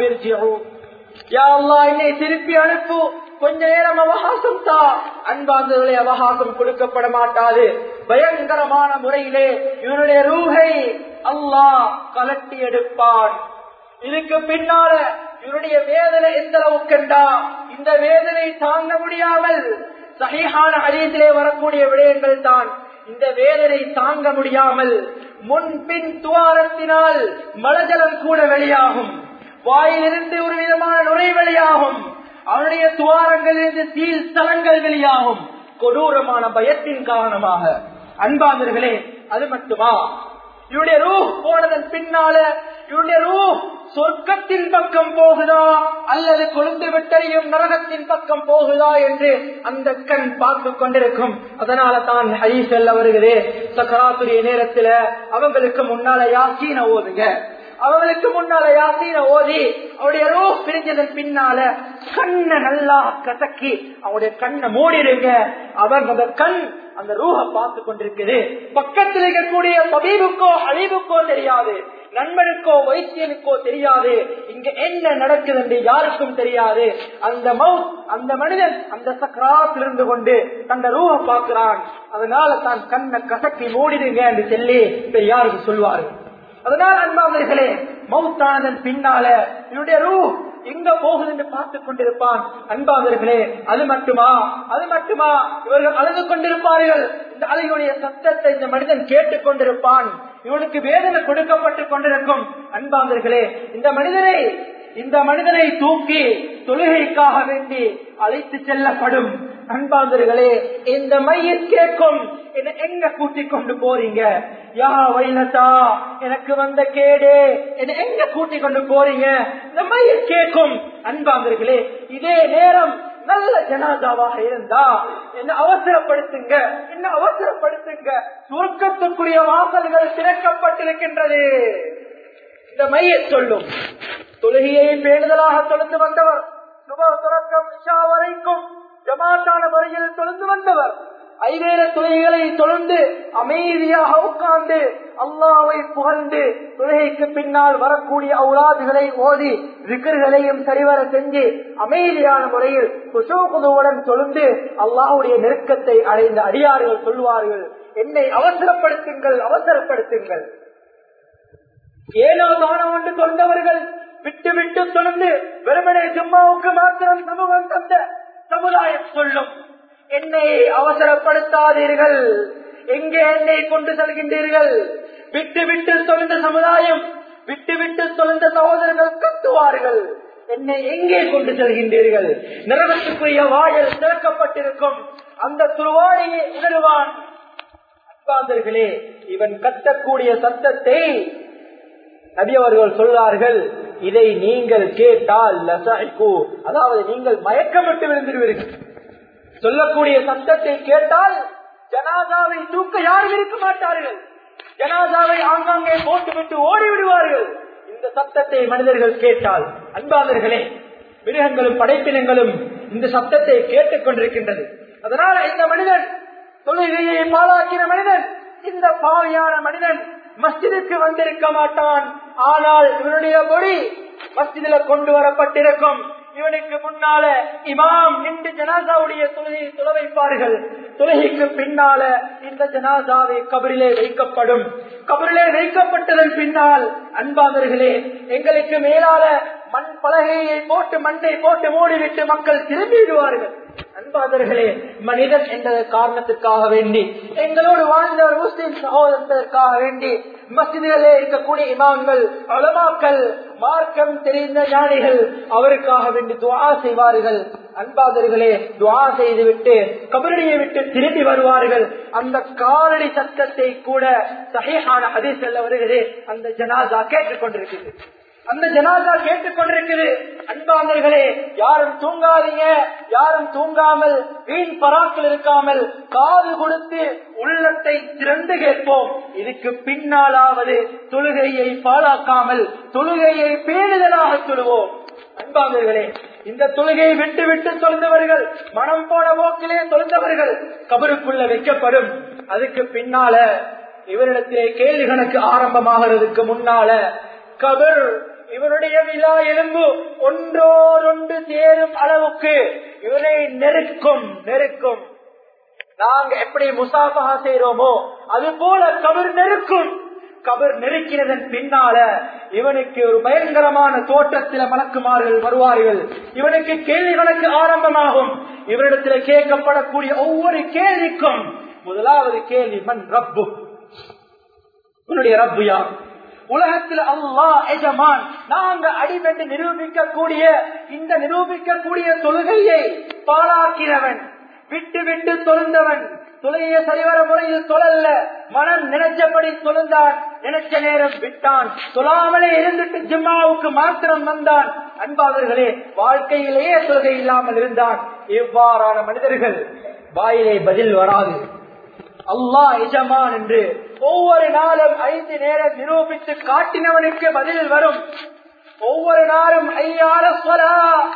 என்னை திருப்பி அனுப்பு கொஞ்ச நேரம் அவகாசம் தா அன்பாந்தவர்களை அவகாசம் கொடுக்கப்பட மாட்டாது பயங்கரமான முறையிலே இவனுடைய ரூகை அல்லாஹ் கலட்டி எடுப்பான் இதுக்கு பின்னால இவருடைய வேதனை எந்த அளவுக்குண்டா இந்த வேதனை தாங்க முடியாமல் சகிஹான அழியத்திலே வரக்கூடிய விடயங்கள் தான் இந்த வேதனை தாங்க முடியாமல் முன் பின் துவாரத்தினால் மலஜலம் கூட வெளியாகும் வாயிலிருந்து ஒரு விதமான நுரை வெளியாகும் அவனுடைய துவாரங்களிலிருந்து சீல் ஸ்தலங்கள் வெளியாகும் கொடூரமான பயத்தின் காரணமாக அன்பாந்தர்களே அது மட்டுமா இவருடைய ரூ போனதன் பின்னால இவருடைய ரூ சொர்க்கத்தின் பக்கம் போகுதா அல்லது கொழுந்து விட்டறியும் நரகத்தின் பக்கம் போகுதா என்று அந்த கண் பார்த்து கொண்டிருக்கும் அதனால தான் ஹரி செல்ல வருகிறே சக்கராத்துரிய நேரத்துல அவங்களுக்கு முன்னால யாசீன ஓதுங்க அவங்களுக்கு முன்னால யாசீன ஓதி அவருடைய ரூ பிரிஞ்சதன் பின்னால கண்ணை நல்லா கசக்கி அவருடைய கண்ணை மூடிடுங்க அவங்க அந்த கண் அந்த ரூஹ பார்த்து கொண்டிருக்குது பக்கத்தில் இருக்கக்கூடிய சபீபுக்கோ அழிவுக்கோ தெரியாது நண்பனுக்கோ வைத்தியனுக்கோ தெரியாது இங்க என்ன நடக்குது என்று யாருக்கும் தெரியாது அந்த மவுத் அந்த மனிதன் அந்த சக்கராத்தில் இருந்து கொண்டு தந்த ரூஹ பார்க்கிறான் அதனால தான் கண்ணை கசக்கி மூடிடுங்க என்று சொல்லி யாருக்கு சொல்வாரு அதனால் அன்பாளர்களே மவுத்தானதன் பின்னால இவருடைய ரூ எங்க போகுது என்று பார்த்துக் கொண்டிருப்பான் அன்பாளர்களே அது மட்டுமா அது மட்டுமா இவர்கள் அழுது கொண்டிருப்பார்கள் இந்த அலையுடைய சத்தத்தை இந்த மனிதன் கேட்டுக் கொண்டிருப்பான் இவனுக்கு வேதனை கொடுக்கப்பட்டு கொண்டிருக்கும் அன்பாளர்களே இந்த மனிதனை இந்த மனிதனை தூக்கி தொழுகைக்காக வேண்டி அழைத்து செல்லப்படும் அன்பாந்தர்களே இந்த மையம் கேட்கும் என்ன எங்க கூட்டிக் கொண்டு போறீங்க யா வைலத்தா எனக்கு வந்த கேடு என்ன எங்க கூட்டிக் கொண்டு போறீங்க இந்த மையம் கேட்கும் அன்பாந்தர்களே இதே நேரம் நல்ல ஜனாதாவாக இருந்தா என்ன அவசரப்படுத்துங்க என்ன அவசரப்படுத்துங்க சுருக்கத்துக்குரிய வாசல்கள் திறக்கப்பட்டிருக்கின்றது இந்த மைய சொல்லும் தொழுகையை பேணுதலாக தொழுந்து வந்தவர் சுப துறக்கம் இஷா வரைக்கும் ஜமாத்தான முறையில் தொழுந்து வந்தவர் ஐவேல தொழுகைகளை தொடர்ந்து அமைதியாக உட்கார்ந்து அல்லாவை புகழ்ந்து தொழுகைக்கு பின்னால் வரக்கூடிய அவுலாதுகளை ஓதி விக்கர்களையும் சரிவர செஞ்சு அமைதியான முறையில் குஷோகுதுவுடன் தொழுந்து அல்லாஹுடைய நெருக்கத்தை அடைந்த அடியார்கள் சொல்வார்கள் என்னை அவசரப்படுத்துங்கள் அவசரப்படுத்துங்கள் ஏனோ தானம் ஒன்று தொந்தவர்கள் விட்டு விட்டு தொழுந்து வெறுமனே ஜும்மாவுக்கு மாத்திரம் சமூகம் தந்த சமுதாயம் சொல்லும் என்னை அவசரப்படுத்தாதீர்கள் எங்கே என்னை கொண்டு செல்கின்றீர்கள் விட்டு விட்டு தொழுந்த சமுதாயம் விட்டு விட்டு தொழுந்த சகோதரர்கள் கத்துவார்கள் என்னை எங்கே கொண்டு செல்கின்றீர்கள் நிறவத்துக்குரிய வாயில் திறக்கப்பட்டிருக்கும் அந்த துருவாடியை உணர்வான் அன்பாந்தர்களே இவன் கத்தக்கூடிய சத்தத்தை நபி அவர்கள் சொல்றார்கள் இதை நீங்கள் கேட்டால் லசாய்க்கு அதாவது நீங்கள் மயக்கமிட்டு விழுந்துருவீர்கள் சொல்லக்கூடிய சத்தத்தை கேட்டால் ஜனாதாவை தூக்க யாரும் இருக்க மாட்டார்கள் ஜனாதாவை ஆங்காங்கே போட்டுவிட்டு ஓடி விடுவார்கள் இந்த சத்தத்தை மனிதர்கள் கேட்டால் அன்பாளர்களே மிருகங்களும் படைப்பினங்களும் இந்த சத்தத்தை கேட்டுக் கொண்டிருக்கின்றது அதனால இந்த மனிதன் தொழுகையை பாழாக்கின மனிதன் இந்த பாவியான மனிதன் மஸ்ஜிதுக்கு வந்திருக்க மாட்டான் ஆனால் இவனுடைய பொடி மஸ்ஜிதில கொண்டு வரப்பட்டிருக்கும் இவனுக்கு முன்னால இமாம் நின்று ஜனாசாவுடைய தொழுகையை தொலை வைப்பார்கள் தொழுகைக்கு பின்னால இந்த ஜனாசாவை கபரிலே வைக்கப்படும் கபரிலே வைக்கப்பட்டதன் பின்னால் அன்பாதர்களே எங்களுக்கு மேலால மண் பலகையை போட்டு மண்ணை போட்டு மூடிவிட்டு மக்கள் திரும்பிடுவார்கள் அன்பாதர்களே மனிதன் என்ற காரணத்துக்காக வேண்டி எங்களோடு வாழ்ந்த ஒரு முஸ்லிம் சகோதரத்திற்காக வேண்டி மசிதிகளே இருக்கக்கூடிய இமாம்கள் அலமாக்கள் மார்க்கம் தெரிந்த ஞானிகள் அவருக்காக வேண்டி துவா செய்வார்கள் அன்பாதர்களே துவா செய்துவிட்டு கபரடியை விட்டு திரும்பி வருவார்கள் அந்த காலடி சத்தத்தை கூட சகையான ஹதீஸ் வருகிறது அந்த ஜனாதா கேட்டுக் கொண்டிருக்கிறது அந்த ஜனாதா கேட்டுக்கொண்டிருக்குது அன்பாந்தர்களே யாரும் தூங்காதீங்க யாரும் தூங்காமல் வீண் பராக்கள் இருக்காமல் காது கொடுத்து உள்ளத்தை திறந்து கேட்போம் இதுக்கு பின்னாலாவது தொழுகையை பாழாக்காமல் தொழுகையை பேணுதலாக சொல்லுவோம் அன்பாந்தர்களே இந்த தொழுகையை விட்டு விட்டு தொழுந்தவர்கள் மனம் போன போக்கிலே தொழுந்தவர்கள் கபருக்குள்ள வைக்கப்படும் அதுக்கு பின்னால இவரிடத்திலே கேள்வி கணக்கு ஆரம்பமாகிறதுக்கு முன்னால கபர் இவருடைய விழா எலும்பு ஒன்றோரொன்று சேரும் அளவுக்கு இவரை நெருக்கும் நெருக்கும் நாங்க எப்படி முசாபகா செய்யறோமோ அது போல கபர் நெருக்கும் கபர் நெருக்கினதன் பின்னால இவனுக்கு ஒரு பயங்கரமான தோட்டத்தில மலக்குமார்கள் வருவார்கள் இவனுக்கு கேள்வி கணக்கு ஆரம்பமாகும் இவரிடத்தில் கேட்கப்படக்கூடிய ஒவ்வொரு கேள்விக்கும் முதலாவது கேள்வி மண் ரப்பு உன்னுடைய ரப்பு யார் உலகத்தில் அல்லா எஜமான் நாங்க அடிபென்று நிரூபிக்கக்கூடிய இந்த நிரூபிக்கக்கூடிய தொழுகையை பாழாக்கிறவன் விட்டு விட்டு தொழுந்தவன் தொழுகைய சரிவர முறையில் தொழல்ல மனம் நினைச்சபடி தொழுந்தான் நினைச்ச நேரம் விட்டான் தொழாமலே இருந்துட்டு ஜிம்மாவுக்கு மாத்திரம் வந்தான் அன்பாளர்களே வாழ்க்கையிலேயே தொழுகை இல்லாமல் இருந்தான் இவ்வாறான மனிதர்கள் வாயிலே பதில் வராது அல்லா எஜமான் என்று ஒவ்வொரு நாளும் ஐந்து நேரம் நிரூபித்து காட்டினவனுக்கு பதில் வரும் ஒவ்வொரு நாளும் ஐயார சொலா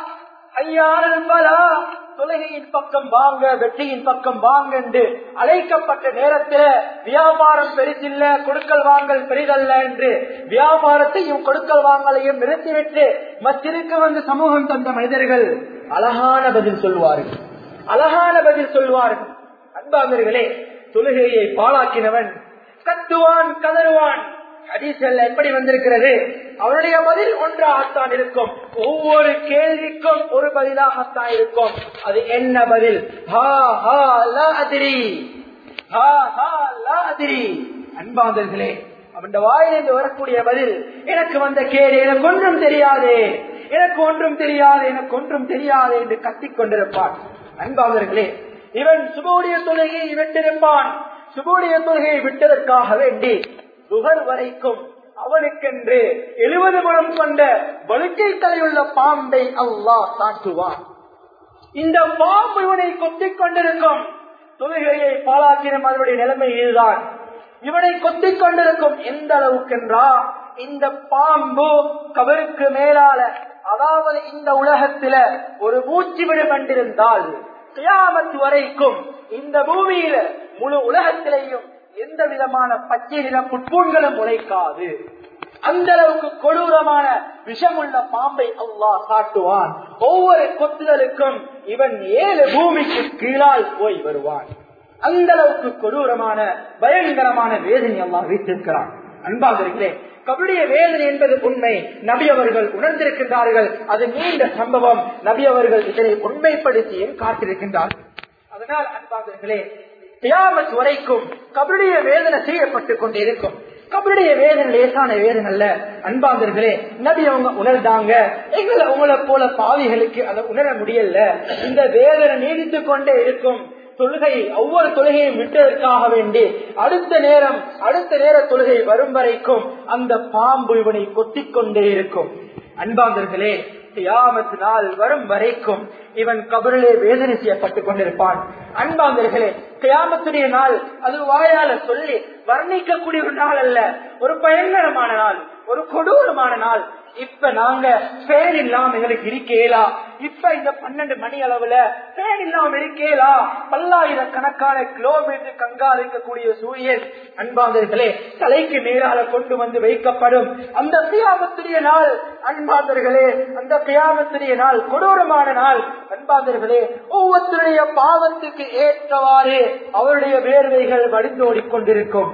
ஐயாரல் பலா தொழுகையின் பக்கம் வாங்க வெற்றியின் பக்கம் வாங்க என்று அழைக்கப்பட்ட நேரத்தில் வியாபாரம் பெரிதில்ல கொடுக்கல் வாங்கல் பெரிதல்ல என்று வியாபாரத்தையும் கொடுக்கல் வாங்கலையும் நிறுத்திவிட்டு மத்திற்கு வந்து சமூகம் தந்த மனிதர்கள் அழகான பதில் சொல்வார்கள் அழகான பதில் சொல்வார்கள் அன்பாந்தர்களே தொழுகையை பாழாக்கினவன் கத்துவான் கதறுவான் ஹதீஸ்ல எப்படி வந்திருக்கிறது அவருடைய பதில் ஒன்றாகத்தான் இருக்கும் ஒவ்வொரு கேள்விக்கும் ஒரு பதிலாகத்தான் இருக்கும் அது என்ன பதில் ஹா ஹா லா அதிரி ஹா ஹா லா அதிரி அன்பாந்தர்களே அவன் வாயிலிருந்து வரக்கூடிய பதில் எனக்கு வந்த கேடு எனக்கு ஒன்றும் தெரியாதே எனக்கு ஒன்றும் தெரியாது எனக்கு ஒன்றும் தெரியாது என்று கத்திக் கொண்டிருப்பான் அன்பாந்தர்களே இவன் சுபோடைய தொழுகையை விட்டிருப்பான் சுபோடைய தொழுகையை விட்டதற்காக வேண்டி நுகர் வரைக்கும் அவனுக்கென்று எழுபது குணம் கொண்ட வழுக்கை தலையுள்ள பாம்பை அல்லாஹ் தாக்குவான் இந்த பாம்பு இவனை கொத்திக் கொண்டிருக்கும் தொழுகையை பாலாக்கின அதனுடைய நிலைமை இதுதான் இவனை கொத்திக் கொண்டிருக்கும் எந்த அளவுக்கென்றா இந்த பாம்பு கபருக்கு மேலால அதாவது இந்த உலகத்தில ஒரு மூச்சு விடு கண்டிருந்தால் கியாமத்து வரைக்கும் இந்த பூமியில முழு உலகத்திலேயும் எந்த விதமான பச்சை நிற புட்பூன்களும் முளைக்காது அந்த அளவுக்கு கொடூரமான விஷமுள்ள பாம்பை அல்லாஹ் காட்டுவான் ஒவ்வொரு கொத்துதலுக்கும் இவன் ஏழு பூமிக்கு கீழால் போய் வருவான் அந்த அளவுக்கு கொடூரமான பயங்கரமான வேதனை அல்லாஹ் வைத்திருக்கிறான் அன்பாகிறீர்களே கபடிய வேதனை என்பது உண்மை நபி அவர்கள் உணர்ந்திருக்கின்றார்கள் அது நீண்ட சம்பவம் நபி அவர்கள் இதனை உண்மைப்படுத்தியும் காத்திருக்கின்றார்கள் அதனால் அன்பாகிறீர்களே தியாமத் வரைக்கும் கபடிய வேதனை செய்யப்பட்டுக் கொண்டே இருக்கும் கபடிய வேதனை லேசான வேதனை அல்ல அன்பாந்தர்களே நபி அவங்க உணர்ந்தாங்க எங்களை உங்களை போல பாவிகளுக்கு அதை உணர முடியல இந்த வேதனை நீடித்துக் கொண்டே இருக்கும் தொழுகை ஒவ்வொரு தொழுகையும் விட்டதற்காக வேண்டி அடுத்த நேரம் அடுத்த நேர தொழுகை வரும் வரைக்கும் அந்த பாம்பு இவனை கொத்திக் கொண்டே இருக்கும் அன்பாந்தர்களே கியாமத்து நாள் வரும் வரைக்கும் இவன் கபரிலே வேதனை செய்யப்பட்டுக் கொண்டிருப்பான் அன்பாந்தர்களே கியாமத்துடைய நாள் அது வாயால சொல்லி வர்ணிக்கக்கூடிய ஒரு நாள் அல்ல ஒரு பயங்கரமான நாள் ஒரு கொடூரமான நாள் இப்ப நாங்க ஃபேன் இல்லாம எங்களுக்கு இருக்கேலா இப்ப இந்த பன்னெண்டு மணி அளவுல ஃபேன் இல்லாம இருக்கேலா பல்லாயிரக்கணக்கான கிலோமீட்டர் கங்கா இருக்கக்கூடிய சூரியன் அன்பாந்தர்களே தலைக்கு நேரால கொண்டு வந்து வைக்கப்படும் அந்த கியாமத்துடைய நாள் அன்பாந்தர்களே அந்த கியாமத்துடைய நாள் கொடூரமான நாள் அன்பாந்தர்களே ஒவ்வொருத்தருடைய பாவத்துக்கு ஏற்றவாறு அவருடைய வேர்வைகள் வடிந்தோடிக் கொண்டிருக்கும்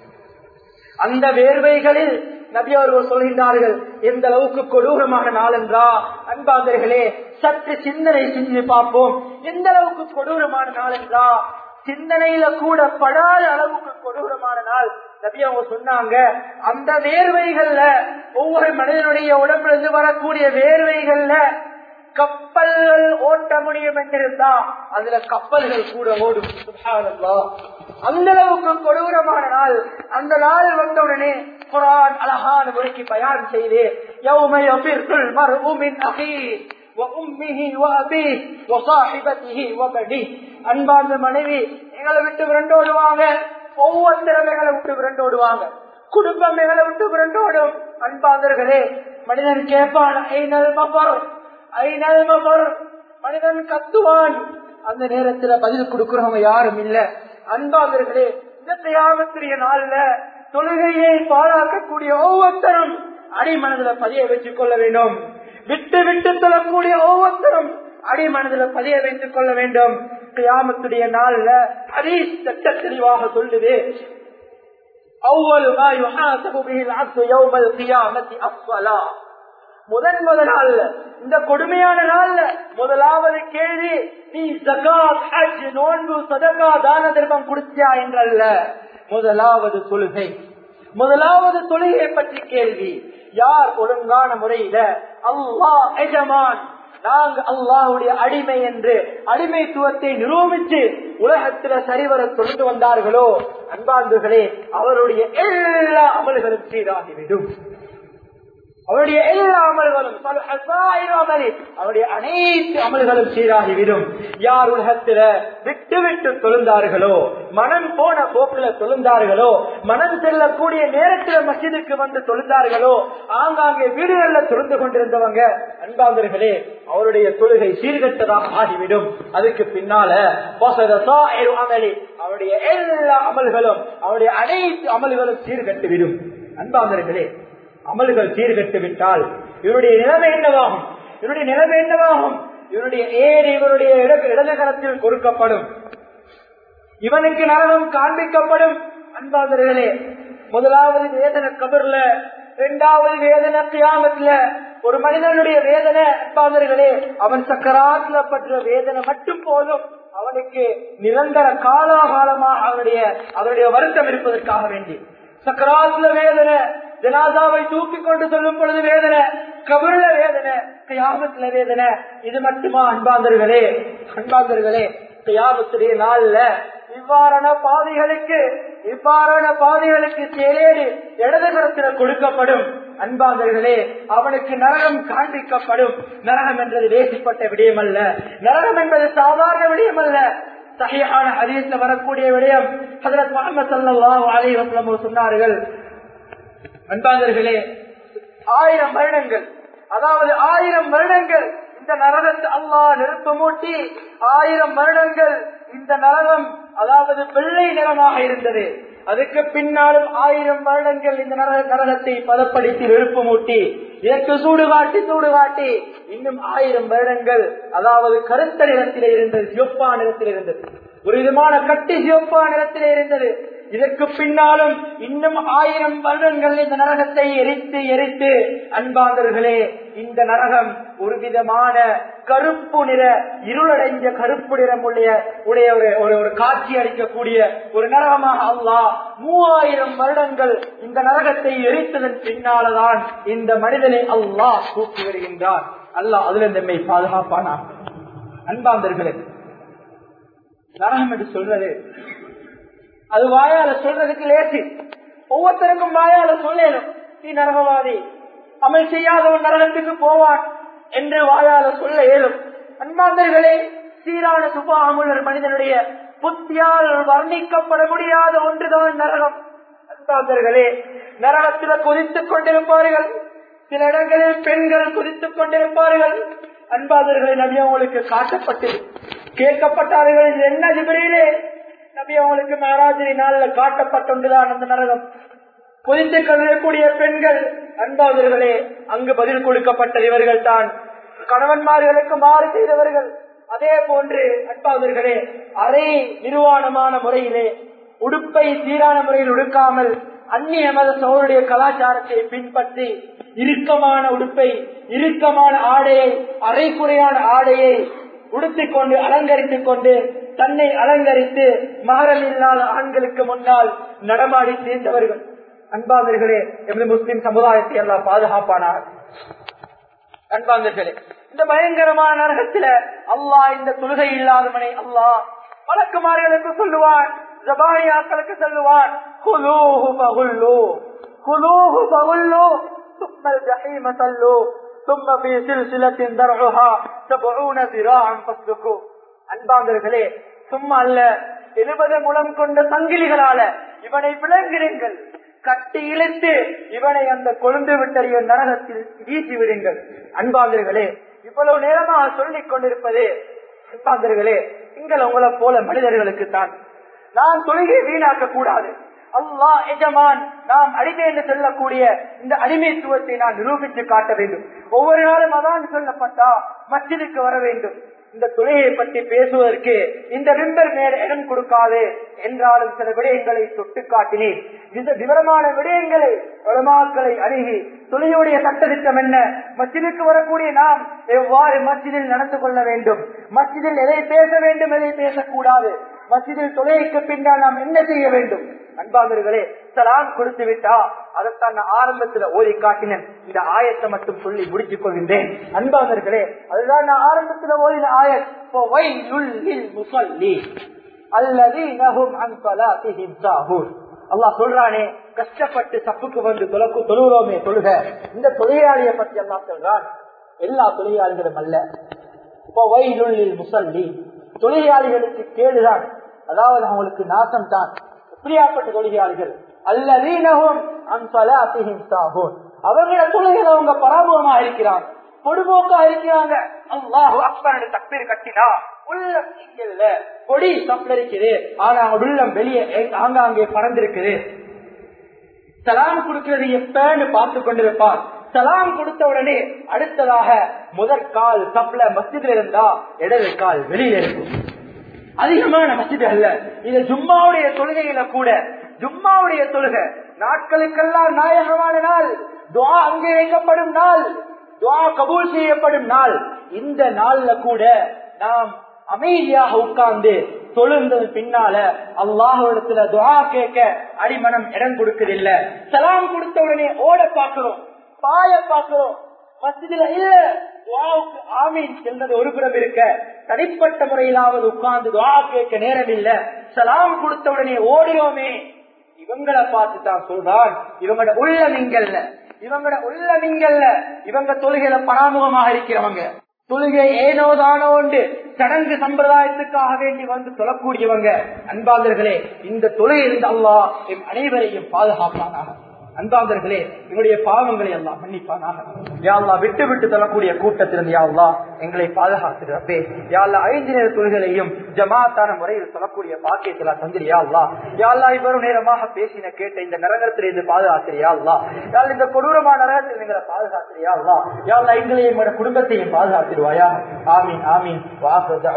அந்த வேர்வைகளில் நபி அவர்கள் சொல்கின்றார்கள் எந்த அளவுக்கு கொடூரமான நாள் என்றா அன்பாந்தர்களே சற்று சிந்தனை செஞ்சு பார்ப்போம் எந்த அளவுக்கு கொடூரமான நாள் என்றா சிந்தனையில கூட படாத அளவுக்கு கொடூரமான நாள் நபி அவங்க சொன்னாங்க அந்த வேர்வைகள்ல ஒவ்வொரு மனிதனுடைய உடம்புல இருந்து வரக்கூடிய வேர்வைகள்ல கப்பல்கள் ஓட்ட முடியும் என்றிருந்தா அதுல கப்பல்கள் கூட ஓடும் சுப்ஹானல்லாஹ். அந்த அளவுக்கு கொடூரமான நாள் அந்த நாள் வந்தவுடனே குரான் அழகான முறைக்கு பயான் செய்து يوم يفر المرء من أخيه وأمه وأبيه وصاحبته وبنيه அன்பார்ந்த மனைவி எங்களை விட்டு விரண்டோடுவாங்க ஒவ்வொருத்தரும் எங்களை விட்டு விரண்டோடுவாங்க குடும்பம் எங்களை விட்டு விரண்டோடும் அன்பாந்தர்களே மனிதன் கேட்பான் ஐநல் மபர் ஐநல் மபர் மனிதன் கத்துவான் அந்த நேரத்துல பதில் கொடுக்கிறவங்க யாரும் இல்ல அன்பாந்தர்களே இந்த தியாகத்திரிய நாள்ல தொழுகையை பாழாக்கக்கூடிய ஒவ்வொருத்தரும் அடிமனதுல பதிய வச்சுக் கொள்ள வேண்டும் விட்டு விட்டு தொழக்கூடிய ஒவ்வொருத்தரும் அடிமனதுல பதிய வைத்துக் கொள்ள வேண்டும் கியாமத்துடைய நாள்ல ஹரீஸ் சட்ட தெளிவாக சொல்லுது أول ما يحاسب به العبد يوم القيامة الصلاة முதன் முதல் இந்த கொடுமையான நாள்ல முதலாவது கேள்வி நீ ஜகாத் ஹஜ் நோன்பு சதகா தான தர்மம் குடிச்சியா என்றல்ல முதலாவது தொழுகை முதலாவது தொழுகையை பற்றி கேள்வி யார் ஒழுங்கான முறையில அல்லாஹ் எஜமான் நாங்க அல்லாஹுடைய அடிமை என்று அடிமைத்துவத்தை நிரூபித்து உலகத்துல சரிவர தொழுந்து வந்தார்களோ அன்பாந்துகளே அவருடைய எல்லா அமல்களும் சீராகிவிடும் அவருடைய எல்லா அமல்களும் அவருடைய அனைத்து அமல்களும் சீராகிவிடும் யார் உலகத்துல விட்டு விட்டு தொழுந்தார்களோ மனம் போன போக்குல தொழுந்தார்களோ மனம் செல்லக்கூடிய நேரத்துல மசிதுக்கு வந்து தொழுந்தார்களோ ஆங்காங்கே வீடுகள்ல தொழுந்து கொண்டிருந்தவங்க அன்பாந்தர்களே அவருடைய தொழுகை சீர்கட்டதாக ஆகிவிடும் அதுக்கு பின்னால அமலி அவருடைய எல்லா அமல்களும் அவருடைய அனைத்து அமல்களும் சீர்கட்டுவிடும் அன்பாந்தர்களே அமல்கள் சீர்கட்டு விட்டால் இவருடைய நிலைமை என்னவாகும் இவருடைய நிலைமை என்னவாகும் இவருடைய ஏடு இவருடைய இடது கரத்தில் கொடுக்கப்படும் இவனுக்கு நரகம் காண்பிக்கப்படும் அன்பாதர்களே முதலாவது வேதனை கபர்ல இரண்டாவது வேதனை கியாமத்துல ஒரு மனிதனுடைய வேதனை அன்பாதர்களே அவன் சக்கராத்துல பற்ற வேதனை மட்டும் போதும் அவனுக்கு நிரந்தர காலாகாலமாக அவனுடைய அவருடைய வருத்தம் இருப்பதற்காக வேண்டி சக்கராத்துல வேதனை ஜனாதாவை தூக்கி கொண்டு சொல்லும் பொழுது வேதனை கபருல வேதனை கியாமத்துல வேதனை இது மட்டுமா அன்பாந்தர்களே அன்பாந்தர்களே கியாமத்துடைய நாள்ல இவ்வாறான பாதைகளுக்கு இவ்வாறான பாதைகளுக்கு சேலேடு இடதுகரத்தில் கொடுக்கப்படும் அன்பாந்தர்களே அவனுக்கு நரகம் காண்பிக்கப்படும் நரகம் என்றது வேசிப்பட்ட விடயம் அல்ல நரகம் என்பது சாதாரண விடயம் அல்ல சகையான ஹதீஸ்ல வரக்கூடிய விடயம் ஹதரத் முகமது சல்லாஹ் அலி வசலம் சொன்னார்கள் அன்பாந்தர்களே ஆயிரம் வருடங்கள் அதாவது ஆயிரம் வருடங்கள் இந்த இந்த நரகத்தை அல்லாஹ் நெருப்பு மூட்டி ஆயிரம் வருடங்கள் இந்த நரகம் அதாவது வெள்ளை நிறமாக இருந்தது அதுக்கு பின்னாலும் ஆயிரம் வருடங்கள் இந்த நரக நரகத்தை பதப்படுத்தி நெருப்பு மூட்டி இதற்கு சூடு காட்டி சூடு காட்டி இன்னும் ஆயிரம் வருடங்கள் அதாவது கருத்த நிறத்திலே இருந்தது சிவப்பா நிறத்தில் இருந்தது ஒரு விதமான கட்டி சிவப்பா நிறத்திலே இருந்தது இதற்கு பின்னாலும் இன்னும் ஆயிரம் வருடங்கள் இந்த நரகத்தை எரித்து எரித்து அன்பாந்தர்களே இந்த நரகம் ஒரு விதமான கருப்பு நிற இருளடைஞ்ச கருப்பு நிறம் உடைய உடைய ஒரு ஒரு ஒரு காட்சி அளிக்கக்கூடிய ஒரு நரகமாக அல்லாஹ் மூவாயிரம் வருடங்கள் இந்த நரகத்தை எரித்ததன் பின்னால்தான் இந்த மனிதனை அல்லாஹ் தூக்கி வருகின்றார் அல்லாஹ் அதுல நம்மை பாதுகாப்பானா அன்பாந்தர்களே நரகம் என்று சொல்றது அது வாயால சொல்றதுக்கு லேசி ஒவ்வொருத்தருக்கும் வாயால சொல்லணும் நீ நரகவாதி அமல் செய்யாதவன் நரகத்துக்கு போவான் என்று வாயால சொல்ல இயலும் அன்பாந்தர்களே சீரான சுபாமுள்ள மனிதனுடைய புத்தியால் வர்ணிக்கப்பட முடியாத ஒன்றுதான் நரகம் அன்பாந்தர்களே நரகத்தில கொதித்துக் கொண்டிருப்பார்கள் சில இடங்களில் பெண்கள் குதித்துக் கொண்டிருப்பார்கள் அன்பாதர்களை நபி அவங்களுக்கு காட்டப்பட்டது கேட்கப்பட்டார்கள் இது என்ன ஜிபிரியிலே நபி அவங்களுக்கு மகாராஜினி நாளில் காட்டப்பட்டொன்றுதான் அந்த நரகம் கொதித்துக் கொண்டிருக்கக்கூடிய பெண்கள் அன்பாதர்களே அங்கு பதில் கொடுக்கப்பட்ட இவர்கள் தான் கணவன்மார்களுக்கு மாறு செய்தவர்கள் அதே போன்று அன்பாதர்களே அரை நிர்வாணமான முறையிலே உடுப்பை சீரான முறையில் உடுக்காமல் அந்நிய மத சோழருடைய கலாச்சாரத்தை பின்பற்றி இறுக்கமான உடுப்பை இறுக்கமான ஆடையை அரைக்குறையான ஆடையை உடுத்திக் கொண்டு அலங்கரித்துக் கொண்டு தன்னை அலங்கரித்து மகரம் இல்லாத ஆண்களுக்கு முன்னால் நடமாடி சேர்ந்தவர்கள் அன்பாந்தர்களே எமது முஸ்லிம் சமுதாயத்தை எல்லாம் பாதுகாப்பானார் அன்பாந்தர்களே இந்த பயங்கரமான நரகத்தில அல்லாஹ் இந்த தொழுகை இல்லாதவனை அல்லாஹ் வழக்குமார்களுக்கு சொல்லுவான் ஜபானியாக்களுக்கு சொல்லுவான் குலூஹு பகுல்லு குலூஹு பகுல்லு சும்மல் ஜஹீம சல்லு ثم في سلسلة درعها سبعون ذراعا فاسلكوا அன்பாந்தர்களே சும்மா அல்ல எழுபது முலம் கொண்ட சங்கிலிகளால இவனை விளங்குறீங்கள் கட்டி இழுத்து இவனை அந்த கொழுந்து விட்டறிய நரகத்தில் வீசி விடுங்கள் அன்பாந்தர்களே இவ்வளவு நேரமாக சொல்லிக் கொண்டிருப்பது அன்பாந்தர்களே நீங்கள் உங்களை போல மனிதர்களுக்கு தான் நான் தொழுகை வீணாக்க கூடாது அல்லா எஜமான் நாம் அடிமை என்று சொல்லக்கூடிய இந்த அடிமைத்துவத்தை நான் நிரூபித்து காட்ட வேண்டும் ஒவ்வொரு நாளும் அதான் சொல்லப்பட்டா மஸ்ஜிதுக்கு வர வேண்டும் இந்த தொழுகையை பற்றி பேசுவதற்கு இந்த விம்பர் மேல் இடம் கொடுக்காது என்றாலும் சில விடயங்களை தொட்டு காட்டினேன் இந்த விவரமான விடயங்களை உலமாக்களை அணுகி தொழிலுடைய சட்டத்திட்டம் என்ன மஸ்ஜிதுக்கு வரக்கூடிய நாம் எவ்வாறு மஸ்ஜிதில் நடந்து கொள்ள வேண்டும் மஸ்ஜிதில் எதை பேச வேண்டும் எதை பேசக்கூடாது மஸ்ஜிதில் தொழுகைக்கு பின்னால் நாம் என்ன செய்ய வேண்டும் அன்பாளர்களே சலாம் கொடுத்து விட்டா அதைத்தான் நான் ஆரம்பத்துல ஓதி காட்டினேன் இந்த ஆயத்தை மட்டும் சொல்லி முடித்துக் கொள்கின்றேன் அன்பாளர்களே அதுதான் நான் ஆரம்பத்துல ஓதின ஆயத் அல்லது நகும் அன்பலாத்திஹிம் சாஹூர் அல்லாஹ் சொல்றானே கஷ்டப்பட்டு சப்புக்கு வந்து தொலைக்கு தொழுகிறோமே தொழுக இந்த தொழிலாளியை பற்றி எல்லாம் சொல்றான் எல்லா தொழிலாளிகளும் அல்ல முசல்லி தொழிலாளிகளுக்கு கேடுதான் அதாவது அவங்களுக்கு நாசம் தான் எப்படியாப்பட்ட தொழிலாளிகள் அல்லதீனகும் அவர்கள தொழில்கள் அவங்க பராபவமா இருக்கிறாங்க பொடுபோக்கா இருக்கிறாங்க அல்லாஹ் அக்பர் தக்பீர் கட்டினா உள்ளம் இங்கல்ல கொடி தப்பிருக்குது ஆனா உள்ளம் வெளியே ஆங்காங்கே பறந்திருக்குது சலாம் கொடுக்கிறது எப்பன்னு பார்த்து கொண்டிருப்பார் சலாம் கொடுத்த உடனே அடுத்ததாக முதற் கால் தப்ல மஸ்ஜித்ல இருந்தா இடது கால் வெளியில இருக்கும் அதிகமான மஸ்ஜித் அல்ல இது ஜும்மாவுடைய தொழுகையில கூட ஜும்மாவுடைய தொழுகை நாட்களுக்கெல்லாம் நாயகமான நாள் துவா அங்கீகரிக்கப்படும் நாள் துவா கபூல் செய்யப்படும் நாள் இந்த நாள்ல கூட நாம் அமைதியாக உட்கார்ந்து தொழுந்தது பின்னால அல்லாஹிடத்துல துவா கேட்க அடிமனம் இடம் கொடுக்கறதில்ல சலாம் கொடுத்த உடனே ஓட பாக்குறோம் பாய பாக்குறோம் மசிதில இல்ல துவாவுக்கு ஆமீன் செல்வது ஒரு புறம் இருக்க தனிப்பட்ட முறையிலாவது உட்கார்ந்து துவா கேட்க நேரம் இல்ல சலாம் கொடுத்த உடனே ஓடுறோமே இவங்களை பார்த்து தான் சொல்றான் இவங்களோட உள்ள நீங்கல்ல இவங்களோட உள்ள நீங்கல்ல இவங்க தொழுகையில பராமுகமாக இருக்கிறவங்க தொழுகை ஏனோ தானோ உண்டு சடங்கு சம்பிரதாயத்துக்காக வேண்டி வந்து தொழக்கூடியவங்க அன்பாளர்களே இந்த தொழுகை இருந்து அல்லா எம் அனைவரையும் பாதுகாப்பானாக அன்பாந்தர்களே எங்களுடைய பாவங்களை எல்லாம் மன்னிப்பானாக யாழ்லா விட்டு விட்டு தரக்கூடிய கூட்டத்திலிருந்து யாழ்லா எங்களை பாதுகாத்துறப்பே யாழ்லா ஐந்து நேர தொழில்களையும் ஜமாத்தான முறையில் சொல்லக்கூடிய பாக்கியத்தில் தந்திரியா அல்லா யாழ்லா இவ்வளவு நேரமாக பேசின கேட்ட இந்த நரகத்திலிருந்து பாதுகாத்திரியா அல்லா யாழ் இந்த கொடூரமான நரகத்தில் எங்களை பாதுகாத்திரியா அல்லா யாழ்லா எங்களையும் எங்களோட குடும்பத்தையும் பாதுகாத்திருவாயா ஆமீன் ஆமீன் வாச